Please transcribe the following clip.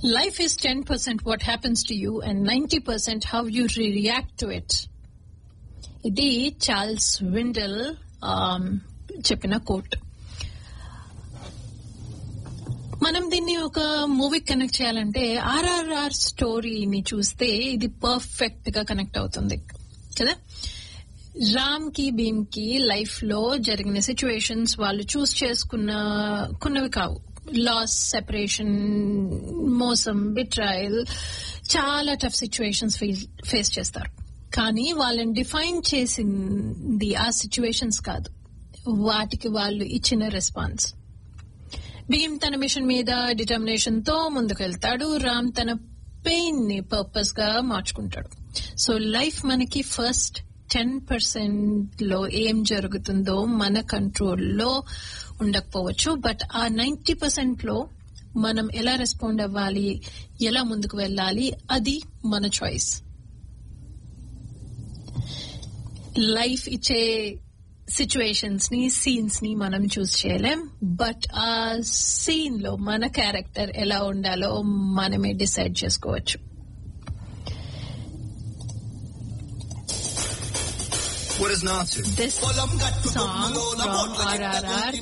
Life is ten percent what happens to you and ninety percent how you react to it ఇది Charles Swindoll చెప్పిన quote మనం దీన్ని ఒక movie connect చేయాలంటే ఆర్ఆర్ఆర్ స్టోరీని చూస్తే ఇది పర్ఫెక్ట్ గా కనెక్ట్ అవుతుంది కదా రామ్ కి భీమ్ కి లైఫ్ లో జరిగిన సిచ్యువేషన్స్ వాళ్ళు చూస్ చేసుకున్న కున్నవి కావు లాస్ సెపరేషన్ మోసం బిట్రాయల్ చాలా టఫ్ సిచ్యువేషన్స్ ఫేస్ చేస్తారు కానీ వాళ్ళని డిఫైన్ చేసింది ఆ సిచ్యువేషన్స్ కాదు వాటికి వాళ్ళు ఇచ్చిన రెస్పాన్స్ భీమ్ తన మిషన్ మీద డిటర్మినేషన్ తో ముందుకెళ్తాడు రామ్ తన పెయిన్ ని పర్పస్ గా మార్చుకుంటాడు సో లైఫ్ మనకి ఫస్ట్ టెన్ పర్సెంట్ లో ఏం జరుగుతుందో మన కంట్రోల్లో ఉండకపోవచ్చు బట్ ఆ నైన్టీ పర్సెంట్ లో మనం ఎలా రెస్పాండ్ అవ్వాలి ఎలా ముందుకు వెళ్ళాలి అది మన చాయిస్ లైఫ్ ఇచ్చే సిచ్యువేషన్స్ ని సీన్స్ ని మనం చూస్ చేయలేం బట్ ఆ సీన్ లో మన క్యారెక్టర్ ఎలా ఉండాలో మనమే డిసైడ్ చేసుకోవచ్చు What is Natsu? This song from RRR